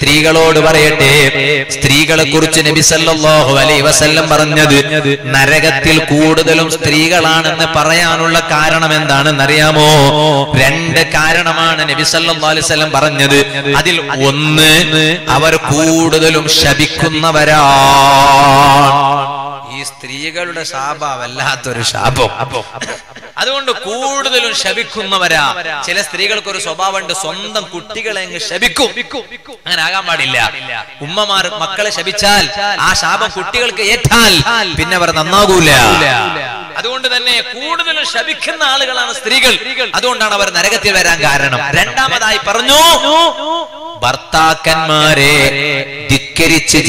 സ്ത്രീകളോട് പറയട്ടെ സ്ത്രീകളെ കുറിച്ച് നബി സല്ലല്ലാഹു അലൈഹി വസല്ലം പറഞ്ഞത് നരകത്തിൽ കൂടുതലും സ്ത്രീകളാണെന്ന് പറയാനുള്ള കാരണം എന്താണെന്നറിയാമോ രണ്ട് കാരണമാണ് നബി സല്ലല്ലാഹു അലൈഹി വസല്ലം പറഞ്ഞത് അതിൽ ഒന്ന് അവർ കൂടുതലും ശപിക്കുന്നവരാണ് ഈ സ്ത്രീകളുടെ ശാപ വല്ലാത്തൊരു ശാപം അതുകൊണ്ട് കൂടുതലും ശപിക്കുന്നവരാ ചില സ്ത്രീകൾക്ക് ഒരു സ്വഭാവമുണ്ട് സ്വന്തം കുട്ടികളെ അങ്ങ് ശപിക്കും അങ്ങനെ ആകാൻ പാടില്ല ഉമ്മമാർ മക്കളെ ശപിച്ചാൽ ആ ശാപം കുട്ടികൾക്ക് ഏറ്റാൽ പിന്നെ അവർ നന്നാകൂല അതുകൊണ്ട് തന്നെ കൂടുതലും ശപിക്കുന്ന ആളുകളാണ് സ്ത്രീകൾ അതുകൊണ്ടാണ് അവർ നരകത്തിൽ വരാൻ കാരണം രണ്ടാമതായി പറഞ്ഞു ഭർത്താക്കന്മാരെ ധിക്കരിച്ച്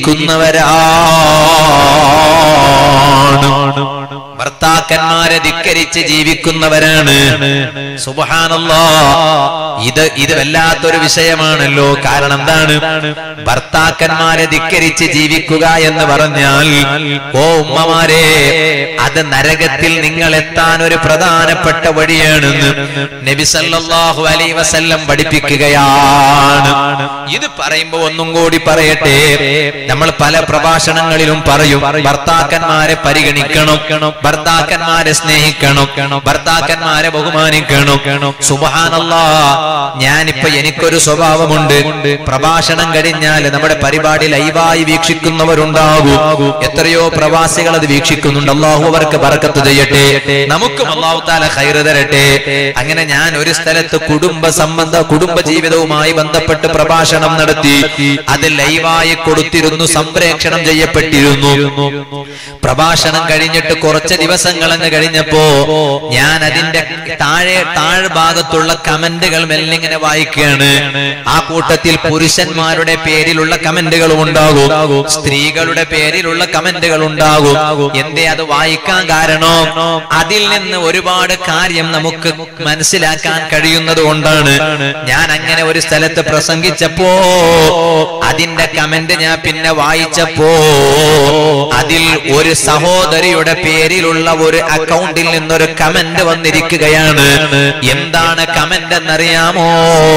ജീവിക്കുന്നവരാണ് ഭർത്താക്കന്മാരെ ധിക്കരിച്ച് ജീവിക്കുന്നവരാണ് സുബഹാനല്ലാ ഇത് ഇത് വല്ലാത്തൊരു വിഷയമാണല്ലോ കാരണം എന്താണ് ഭർത്താക്കന്മാരെ ധിക്കരിച്ച് ജീവിക്കുക എന്ന് പറഞ്ഞാൽ ഓ ഉമ്മമാരെ അത് നരകത്തിൽ നിങ്ങൾ എത്താൻ ഒരു പ്രധാനപ്പെട്ട വഴിയാണെന്ന് നബി സല്ലല്ലാഹു അലൈഹി വസല്ലം പഠിപ്പിക്കുകയാണ് ഇത് പറയുമ്പോ ഒന്നും കൂടി പറയട്ടെ നമ്മൾ പല പ്രഭാഷണങ്ങളിലും പറയും ഭർത്താക്കന്മാരെ പരിഗണിക്കണം ഭർത്താക്കന്മാരെ സ്നേഹിക്കണം ഭർത്താക്കന്മാരെ ബഹുമാനിക്കണം സുബഹാനല്ലാ ഞാനിപ്പോ എനിക്കൊരു സ്വഭാവമുണ്ട് പ്രഭാഷണം കഴിഞ്ഞാൽ നമ്മുടെ പരിപാടി ലൈവായി വീക്ഷിക്കുന്നവരുണ്ടാകും എത്രയോ പ്രവാസികൾ അത് വീക്ഷിക്കുന്നുണ്ട് അള്ളാഹു അവർക്ക് ബർക്കത്ത് ചെയ്യട്ടെ നമുക്കും അള്ളാഹു താല ഹൈറ് തരട്ടെ അങ്ങനെ ഞാൻ ഒരു സ്ഥലത്ത് കുടുംബ സംബന്ധ കുടുംബ ജീവിതവുമായി ബന്ധപ്പെട്ട് പ്രഭാഷണം നടത്തി അത് ലൈവായി കൊടുത്തിരുന്നു സംപ്രേക്ഷണം ചെയ്യപ്പെട്ടിരുന്നു പ്രഭാഷണം കഴിഞ്ഞിട്ട് കുറച്ച് ദിവസങ്ങൾ അങ്ങ് കഴിഞ്ഞപ്പോ ഞാൻ അതിന്റെ താഴെ താഴ്ഭാഗത്തുള്ള കമന്റുകൾ മെല്ലെ ഇങ്ങനെ വായിക്കുകയാണ് ആ കൂട്ടത്തിൽ പുരുഷന്മാരുടെ പേരിലുള്ള കമന്റുകളും ഉണ്ടാകും സ്ത്രീകളുടെ പേരിലുള്ള കമന്റുകൾ ഉണ്ടാകും എന്തേ അത് വായിക്കാൻ കാരണം അതിൽ നിന്ന് ഒരുപാട് കാര്യം നമുക്ക് മനസ്സിലാക്കാൻ കഴിയുന്നത് കൊണ്ടാണ് ഞാൻ അങ്ങനെ ഒരു സ്ഥലത്ത് പ്രസംഗിച്ചപ്പോ അതിന്റെ കമന്റ് ഞാൻ പിന്നെ വായിച്ചപ്പോ അതിൽ ഒരു സഹോദരിയുടെ പേരിലുള്ള ഒരു അക്കൗണ്ടിൽ നിന്നൊരു കമന്റ് വന്നിരിക്കുകയാണ് എന്താണ് കമന്റ് എന്നറിയാമോ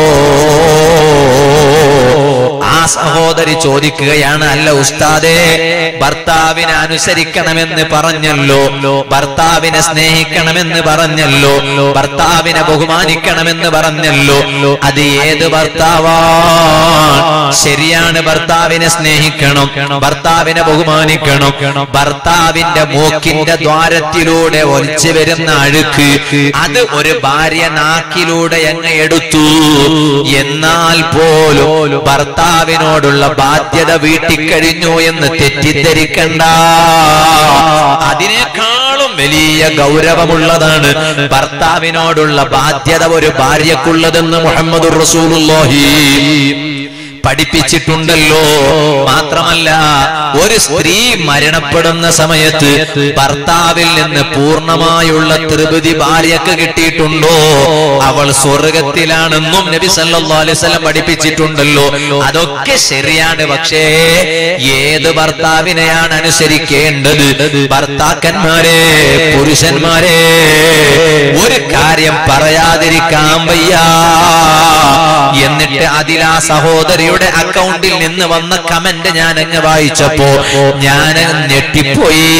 ആ സഹോദരി ചോദിക്കുകയാണ് അല്ല ഉസ്താദേ ഭർത്താവിനെ അനുസരിക്കണമെന്ന് പറഞ്ഞല്ലോ ഭർത്താവിനെ സ്നേഹിക്കണമെന്ന് പറഞ്ഞല്ലോ ഭർത്താവിനെ ബഹുമാനിക്കണമെന്ന് പറഞ്ഞല്ലോ അത് ഏത് ഭർത്താവാണ് ശരിയാണ് ഭർത്താവിനെ സ്നേഹിക്കണം ഭർത്താവിനെ ബഹുമാനിക്കണം ഭർത്താവിന്റെ മൂക്കിന്റെ ദ്വാരത്തിലൂടെ ഒലിച്ചു വരുന്ന അഴുക്ക് അത് ഒരു ഭാര്യ നാക്കിലൂടെ അങ്ങ് എടുത്തു എന്നാൽ പോലും ഭർത്താവിനോടുള്ള ബാധ്യത വീട്ടിക്കഴിഞ്ഞു എന്ന് തെറ്റിദ്ധരിക്കണ്ട അതിനേക്കാളും വലിയ ഗൗരവമുള്ളതാണ് ഭർത്താവിനോടുള്ള ബാധ്യത ഒരു ഭാര്യക്കുള്ളതെന്ന് മുഹമ്മദ് റസൂലുള്ളാഹി പഠിപ്പിച്ചിട്ടുണ്ടല്ലോ മാത്രമല്ല ഒരു സ്ത്രീ മരണപ്പെടുന്ന സമയത്ത് ഭർത്താവിൽ നിന്ന് പൂർണ്ണമായുള്ള തൃപ്തി ഭാര്യക്ക് കിട്ടിയിട്ടുണ്ടോ അവൾ സ്വർഗത്തിലാണെന്നും നബി സല്ലല്ലാഹു അലൈഹി വസല്ലം പഠിപ്പിച്ചിട്ടുണ്ടല്ലോ അതൊക്കെ ശരിയാണ് പക്ഷേ ഏത് ഭർത്താവിനെയാണ് അനുസരിക്കേണ്ടത് ഭർത്താക്കന്മാരെ പുരുഷന്മാരെ ഒരു കാര്യം പറയാതിരിക്കാൻ വയ്യ എന്നിട്ട് അതിൽ ആ സഹോദരിയുടെ അക്കൗണ്ടിൽ നിന്ന് വന്ന കമന്റ് ഞാൻ അങ്ങ് വായിച്ചപ്പോ ഞാൻ ഞെട്ടിപ്പോയി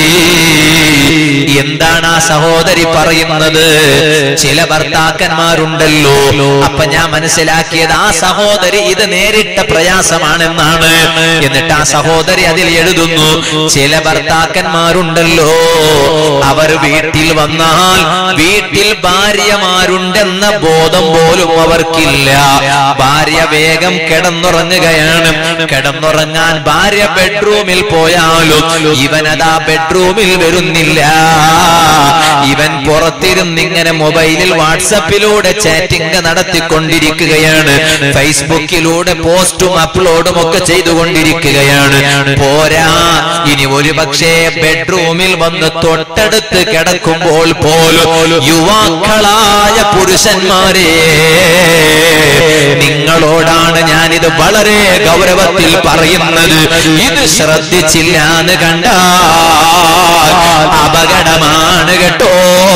എന്താണ് ആ സഹോദരി പറയുന്നത് ചില ഭർത്താക്കന്മാരുണ്ടല്ലോ അപ്പൊ ഞാൻ മനസ്സിലാക്കിയത് ആ സഹോദരി ഇത് നേരിട്ട പ്രയാസമാണെന്നാണ് എന്നിട്ട് ആ സഹോദരി അതിൽ എഴുതുന്നു ചില ഭർത്താക്കന്മാരുണ്ടല്ലോ അവർ വീട്ടിൽ വന്നാൽ വീട്ടിൽ ഭാര്യമാരുണ്ടെന്ന ബോധം പോലും അവർക്കില്ല ഭാര്യ വേഗം കിടന്നുറങ്ങുകയാണ് കിടന്നുറങ്ങാൻ ഭാര്യ ബെഡ്റൂമിൽ പോയാലും ഇവനതാ ബെഡ്റൂമിൽ വരുന്നില്ല ഇവൻ പുറത്തിരുന്ന് ഇങ്ങനെ മൊബൈലിൽ വാട്സപ്പിലൂടെ ചാറ്റിംഗ് നടത്തിക്കൊണ്ടിരിക്കുകയാണ് ഫേസ്ബുക്കിലൂടെ പോസ്റ്റും അപ്ലോഡും ഒക്കെ ചെയ്തുകൊണ്ടിരിക്കുകയാണ് പോരാ ഇനി ഒരു പക്ഷേ ബെഡ്റൂമിൽ വന്ന് തൊട്ടടുത്ത് കിടക്കുമ്പോൾ പോലും യുവാക്കളായ പുരുഷന്മാരെ നിങ്ങളോടാണ് ഞാനിത് ഞാനിത് വളരെ ഗൗരവത്തിൽ പറയുന്നത് ഇത് ശ്രദ്ധിച്ചില്ല എന്ന് കണ്ടാൽ അപകടമാണ് കേട്ടോ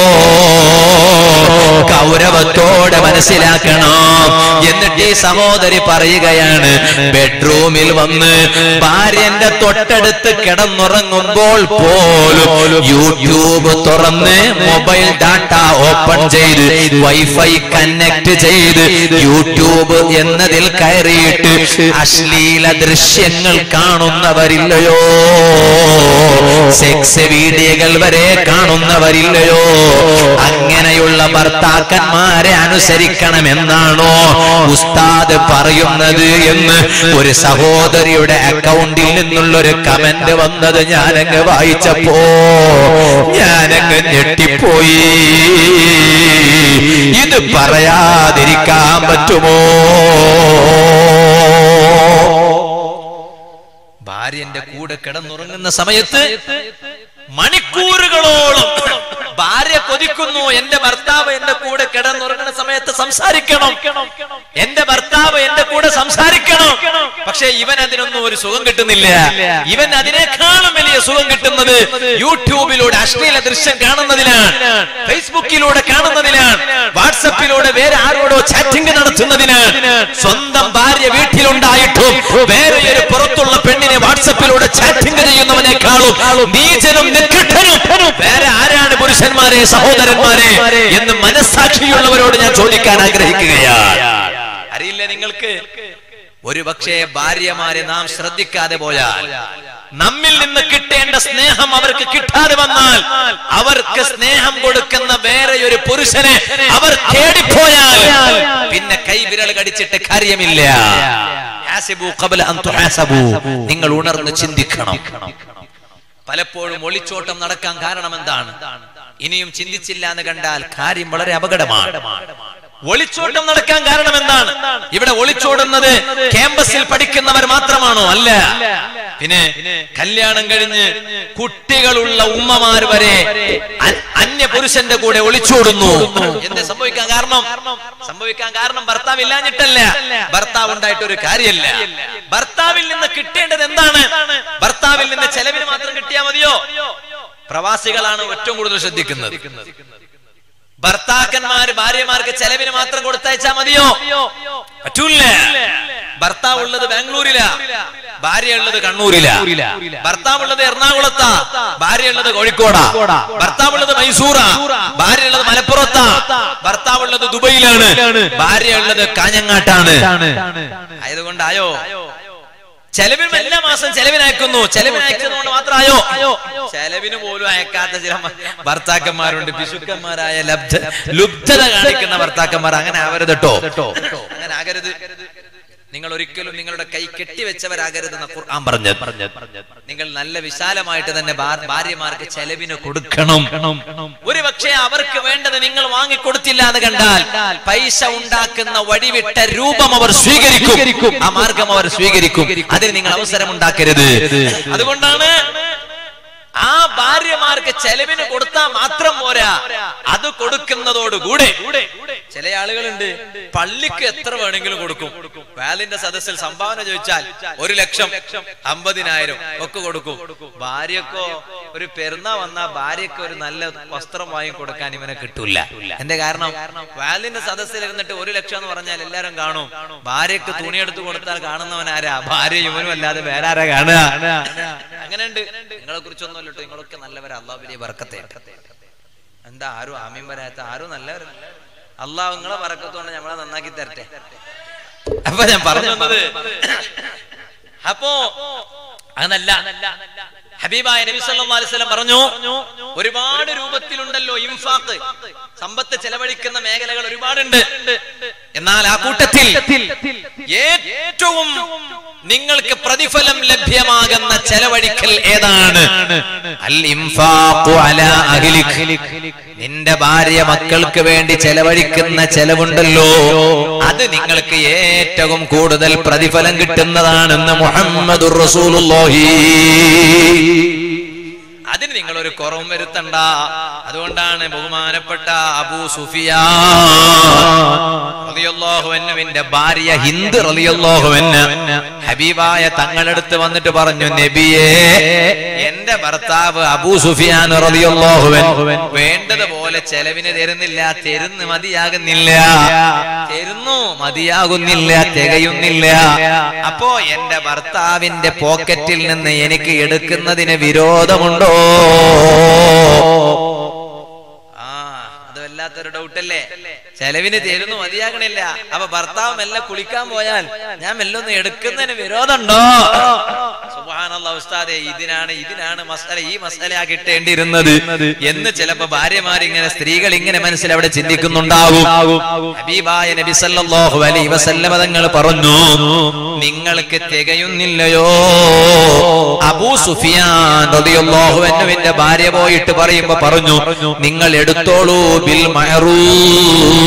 ഗൗരവത്തോടെ മനസ്സിലാക്കണം എന്നിട്ട് ഈ സഹോദരി പറയുകയാണ് ബെഡ്റൂമിൽ വന്ന് ഭാര്യന്റെ തൊട്ടടുത്ത് കിടന്നുറങ്ങുമ്പോൾ പോലും യൂട്യൂബ് തുറന്ന് മൊബൈൽ ഡാറ്റ ഓപ്പൺ ചെയ്ത് വൈഫൈ കണക്ട് ചെയ്ത് യൂട്യൂബ് എന്നതിൽ കയറിയിട്ട് അശ്ലീല ദൃശ്യങ്ങൾ കാണുന്നവരില്ലയോ സെക്സ് വീഡിയോകൾ വരെ കാണുന്നവരില്ലയോ അങ്ങനെയുള്ള ഭർത്താക്കന്മാരെ അനുസരിക്കണമെന്നാണോ ഉസ്താദ് പറയുന്നത് എന്ന് ഒരു സഹോദരിയുടെ അക്കൗണ്ടിൽ നിന്നുള്ള ഒരു കമന്റ് വന്നത് ഞാനങ്ങ് വായിച്ചപ്പോ ഞാനങ്ങ് ഞെട്ടിപ്പോയി ഇത് പറയാതിരിക്കാൻ പറ്റുമോ ഭാര്യന്റെ കൂടെ കിടന്നുറങ്ങുന്ന സമയത്ത് മണിക്കൂറുകളോളം ഭാര്യ കൊതിക്കുന്നു എന്റെ ഭർത്താവ് എന്റെ കൂടെ കിടന്നുറങ്ങുന്ന സമയത്ത് സംസാരിക്കണം എന്റെ ഭർത്താവ് എന്റെ കൂടെ സംസാരിക്കണം പക്ഷെ ഇവൻ അതിനൊന്നും ഒരു സുഖം കിട്ടുന്നില്ല ഇവൻ അതിനേക്കാളും വലിയ സുഖം കിട്ടുന്നത് യൂട്യൂബിലൂടെ അശ്ലീല ദൃശ്യം കാണുന്നതിനാണ് ഫേസ്ബുക്കിലൂടെ കാണുന്നതിനാണ് വാട്സപ്പിലൂടെ വേറെ ആരോടോ ചാറ്റിംഗ് നടത്തുന്നതിനാണ് സ്വന്തം ഭാര്യ വീട്ടിലുണ്ടായിട്ടും വേറെ ഒരു പുറത്തുള്ള പെണ്ണിനെ വാട്സപ്പിലൂടെ ചാറ്റിംഗ് ചെയ്യുന്നവനേക്കാളും നീചനും നികൃഷ്ടനും വേറെ ആരാണ് പുരുഷന്മാരെ സഹോദരന്മാരെ എന്ന് മനസ്സാക്ഷിയുള്ളവരോട് ഞാൻ ചോദിക്കാൻ ആഗ്രഹിക്കുകയാണ് അറിയില്ലേ നിങ്ങൾക്ക് ഒരു പക്ഷേ ഭാര്യമാരെ നാം ശ്രദ്ധിക്കാതെ പോയാൽ നമ്മിൽ നിന്ന് കിട്ടേണ്ട സ്നേഹം അവർക്ക് കിട്ടാതെ വന്നാൽ അവർക്ക് സ്നേഹം കൊടുക്കുന്ന വേറെ ഒരു പുരുഷനെ അവർ തേടിപ്പോയാൽ പിന്നെ കൈവിരൽ കടിച്ചിട്ട് കാര്യമില്ല ഹാസിബു ഖബല അൻ തുഹാസബു. നിങ്ങൾ ഉണർന്ന് ചിന്തിക്കണം പലപ്പോഴും ഒളിച്ചോട്ടം നടക്കാൻ കാരണം എന്താണ് ഇനിയും ചിന്തിച്ചില്ല എന്ന് കണ്ടാൽ കാര്യം വളരെ അപകടമാണ് ഒളിച്ചോട്ടം നടക്കാൻ കാരണം എന്താണ് ഇവിടെ ഒളിച്ചോടുന്നത് ക്യാമ്പസിൽ പഠിക്കുന്നവർ മാത്രമാണോ അല്ല പിന്നെ കല്യാണം കഴിഞ്ഞ് കുട്ടികളുള്ള ഉമ്മമാർ വരെ അ- അന്യ പുരുഷന്റെ കൂടെ ഒളിച്ചോടുന്നു എന്ത് സംഭവിക്കാൻ കാരണം സംഭവിക്കാൻ കാരണം ഭർത്താവ് ഇല്ലാഞ്ഞിട്ടല്ല ഭർത്താവ് ഉണ്ടായിട്ട് ഒരു കാര്യമല്ല ഭർത്താവിൽ നിന്ന് കിട്ടേണ്ടത് എന്താണ് ഭർത്താവിൽ നിന്ന് ചെലവിന് മാത്രം കിട്ടിയാൽ മതിയോ പ്രവാസികളാണ് ഏറ്റവും കൂടുതൽ ശ്രദ്ധിക്കുന്നത് ഭർത്താക്കന്മാർ ഭാര്യമാർക്ക് ചെലവിന് മാത്രം കൊടുത്തയച്ചാ മതിയോ പറ്റൂല ഭർത്താവ് ഉള്ളത് ബാംഗ്ലൂരിലാ ഭാര്യ ഉള്ളത് കണ്ണൂരിലാ ഭർത്താവ് ഉള്ളത് എറണാകുളത്താ ഭാര്യ ഉള്ളത് കോഴിക്കോടാ ഭർത്താവ് ഉള്ളത് മൈസൂറാ ഭാര്യ ഉള്ളത് മലപ്പുറത്താ ഭർത്താവ് ഉള്ളത് ദുബൈയിലാണ് ഭാര്യ ഉള്ളത് കാഞ്ഞങ്ങാട്ടാണ് ആയതുകൊണ്ടായോ ചെലവിനും എല്ലാ മാസം ചെലവിനയക്കുന്നു ചെലവിനയക്കുന്നതുകൊണ്ട് മാത്രമായോ ചെലവിന് പോലും അയക്കാത്ത ചില മ- ഭർത്താക്കന്മാരുണ്ട് പിശുക്കന്മാരായ ലബ്ധ ലുബ്ധത കാണിക്കുന്ന ഭർത്താക്കന്മാർ അങ്ങനെ ആവരുത് കേട്ടോ അങ്ങനെ ആകരുത് നിങ്ങൾ ഒരിക്കലും നിങ്ങളുടെ കൈ കെട്ടിവെച്ചവരാകരുതെന്ന് ഖുർആൻ പറഞ്ഞത് നിങ്ങൾ നല്ല വിശാലമായിട്ട് തന്നെ ഭാ- ഭാര്യമാർക്ക് ചെലവിന് കൊടുക്കണം ഒരു പക്ഷേ അവർക്ക് വേണ്ടത് നിങ്ങൾ വാങ്ങിക്കൊടുത്തില്ല എന്ന് കണ്ടാൽ പൈസ ഉണ്ടാക്കുന്ന വടിവിട്ട രൂപം അവർ സ്വീകരിക്കും ആ മാർഗം അവർ സ്വീകരിക്കും അതിന് നിങ്ങൾ അവസരം ഉണ്ടാക്കരുത് അതുകൊണ്ടാണ് ആ ഭാര്യമാർക്ക് ചെലവിന് കൊടുത്താൽ മാത്രം പോരാ അത് കൊടുക്കുന്നതോടുകൂടെ ചില ആളുകളുണ്ട് പള്ളിക്ക് എത്ര വേണമെങ്കിലും കൊടുക്കും വാലിന്റെ സദസ്സിൽ സംഭാവന ചോദിച്ചാൽ ഒരു ലക്ഷം അമ്പതിനായിരം ഒക്കെ കൊടുക്കും ഭാര്യക്കോ ഒരു പെരുന്നാ വന്നാ ഭാര്യക്ക് ഒരു നല്ല വസ്ത്രം വാങ്ങി കൊടുക്കാൻ ഇവനെ കിട്ടൂല എന്റെ കാരണം വാലിന്റെ സദസ്സിൽ ഇരുന്നിട്ട് ഒരു ലക്ഷം എന്ന് പറഞ്ഞാൽ എല്ലാരും കാണും ഭാര്യക്ക് തുണിയെടുത്ത് കൊടുത്താൽ കാണുന്നവൻ ആരാ ഭാര്യ ഇവനും അല്ലാതെ വേറെ ആരാ കാണുക അങ്ങനെയുണ്ട് നിങ്ങളെ കുറിച്ചൊന്നും അല്ലട്ടോ നിങ്ങളൊക്കെ നല്ലവരാ അള്ളാഹു വലിയ വർക്കത്തെ എന്താ ആരും ആമീൻ വരാത്ത ആരും നല്ലവരല്ല അള്ളാഹു നിങ്ങളെ വറക്കത്തോണ്ട് നമ്മളെ നന്നാക്കി തരട്ടെ അപ്പൊ ഞാൻ പറഞ്ഞു വന്നത് അപ്പോ അതല്ല ഹബീബായ നബി സല്ലല്ലാഹു അലൈഹി വസല്ലം പറഞ്ഞു ഒരുപാട് രൂപത്തിലുണ്ടല്ലോ ഇൻഫാഖ് സമ്പത്ത് ചെലവഴിക്കുന്ന മേഖലകൾ ഒരുപാടുണ്ട് എന്നാൽ ആ കൂട്ടത്തിൽ ഏറ്റവും നിങ്ങൾക്ക് പ്രതിഫലം ലഭ്യമാകുന്ന ചെലവഴിക്കൽ ഏതാണ് അൽ ഇൻഫാഖു അലാ അഹ്ലിക് നിന്റെ ഭാര്യ മക്കൾക്ക് വേണ്ടി ചെലവഴിക്കുന്ന ചെലവുണ്ടല്ലോ അത് നിങ്ങൾക്ക് ഏറ്റവും കൂടുതൽ പ്രതിഫലം കിട്ടുന്നതാണെന്ന് മുഹമ്മദുർ റസൂലുള്ളാഹി അതിന് നിങ്ങൾ ഒരു കുറവും വരുത്തണ്ട അതുകൊണ്ടാണ് ബഹുമാനപ്പെട്ട അബൂ സുഫിയാ റളിയല്ലാഹുവിന്റെ ഭാര്യ ഹിന്ദ് റളിയല്ലാഹുവിന് ഹബീബായ തങ്ങളടുത്ത് വന്നിട്ട് പറഞ്ഞു നബിയേ എന്റെ ഭർത്താവ് അബൂ സുഫിയാൻ റളിയല്ലാഹുവൻ വേണ്ടതുപോലെ ചെലവിന് തരുന്നില്ല തരുന്ന് മതിയാകുന്നില്ല തരുന്നു മതിയാകുന്നില്ല തികയുന്നില്ല അപ്പോ എന്റെ ഭർത്താവിന്റെ പോക്കറ്റിൽ നിന്ന് എനിക്ക് എടുക്കുന്നതിന് വിരോധമുണ്ടോ ആ അത് വല്ലാത്തൊരു ഡൗട്ടല്ലേ ചെലവിന് തരുന്നു മതിയാകണില്ല അപ്പൊ ഭർത്താവ് മെല്ലെ കുളിക്കാൻ പോയാൽ ഞാൻ മെല്ലെ ഒന്ന് എടുക്കുന്നതിന് വിരോധമുണ്ടോ സുബ്ഹാനല്ലാഹ് ഉസ്താദെ ഇതിനാണ് ഇതിനാണ് മസല ഈ മസല കിട്ടേണ്ടിയിരുന്നത് എന്ന് ചിലപ്പോ ഭാര്യമാർ ഇങ്ങനെ സ്ത്രീകൾ ഇങ്ങനെ മനസ്സിൽ അവിടെ ചിന്തിക്കുന്നുണ്ടാവും ഹബീബായ നബി സല്ലല്ലാഹു അലൈഹി വസല്ലമ തങ്ങൾ പറഞ്ഞു നിങ്ങൾക്ക് തികയുന്നില്ലയോ അബൂ സുഫിയാൻ റളിയല്ലാഹു അൻഹുവിന്റെ ഭാര്യ പോയിട്ട് പറയുമ്പോ പറഞ്ഞു നിങ്ങൾ എടുത്തോളൂ ബിൽ മഅറൂഫ്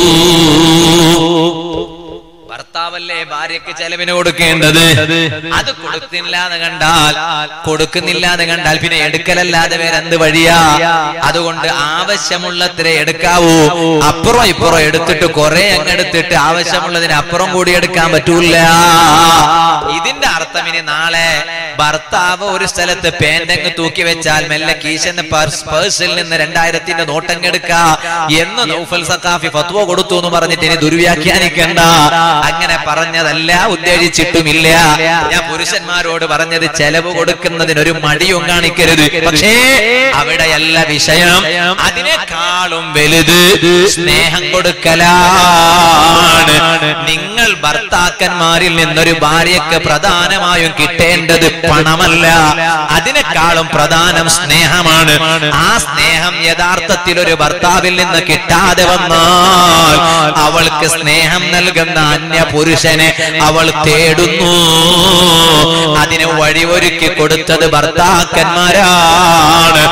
ഭർത്താവല്ലേ ഭാര്യക്ക് ചെലവിന് കൊടുക്കേണ്ടത് അത് കൊടുത്തില്ല എന്ന് കണ്ടാൽ കൊടുക്കുന്നില്ല എന്ന് കണ്ടാൽ പിന്നെ എടുക്കലല്ലാതെ വേറെ എന്ത് വഴിയാ അതുകൊണ്ട് ആവശ്യമുള്ളത്ര എടുക്കാവൂ അപ്പുറം ഇപ്പുറം എടുത്തിട്ട് കുറെ അങ്ങെടുത്തിട്ട് ആവശ്യമുള്ളതിന് അപ്പുറം കൂടി എടുക്കാൻ പറ്റൂല ഇതിന്റെ അർത്ഥം ഇനി നാളെ ഭർത്താവ് ഒരു സ്ഥലത്ത് പേന്റങ്ങ് തൂക്കി വെച്ചാൽ മെല്ലെ കീശന്റെ പേഴ്സിൽ നിന്ന് രണ്ടായിരത്തിന്റെ നോട്ടങ്ങെടുക്ക എന്ന് നൗഫൽ സക്കാഫി ഫത്വ കൊടുത്തു എന്ന് പറഞ്ഞിട്ട് ഇനി ദുർവ്യാഖ്യാനിക്കണ്ട അങ്ങനെ പറഞ്ഞതല്ല ഉദ്ദേശിച്ചിട്ടുമില്ല ഞാൻ പുരുഷന്മാരോട് പറഞ്ഞത് ചെലവ് കൊടുക്കുന്നതിന് ഒരു മടിയും കാണിക്കരുത് പക്ഷേ അവിടെയല്ല വിഷയം അതിനേക്കാളും വലുത് സ്നേഹം കൊടുക്കലാണ് നിങ്ങൾ ഭർത്താക്കന്മാരിൽ നിന്നൊരു ഭാര്യക്ക് പ്രധാനമായും കിട്ടേണ്ടത് പണമല്ല അതിനേക്കാളും പ്രധാനം സ്നേഹമാണ് ആ സ്നേഹം യഥാർത്ഥത്തിൽ ഒരു ഭർത്താവിൽ നിന്ന് കിട്ടാതെ വന്നാൽ അവൾക്ക് സ്നേഹം നൽകുന്ന അന്യ പുരുഷനെ അവൾ തേടുന്നു അതിന് വഴിയൊരുക്കി കൊടുത്തത് ഭർത്താക്കന്മാരാണ്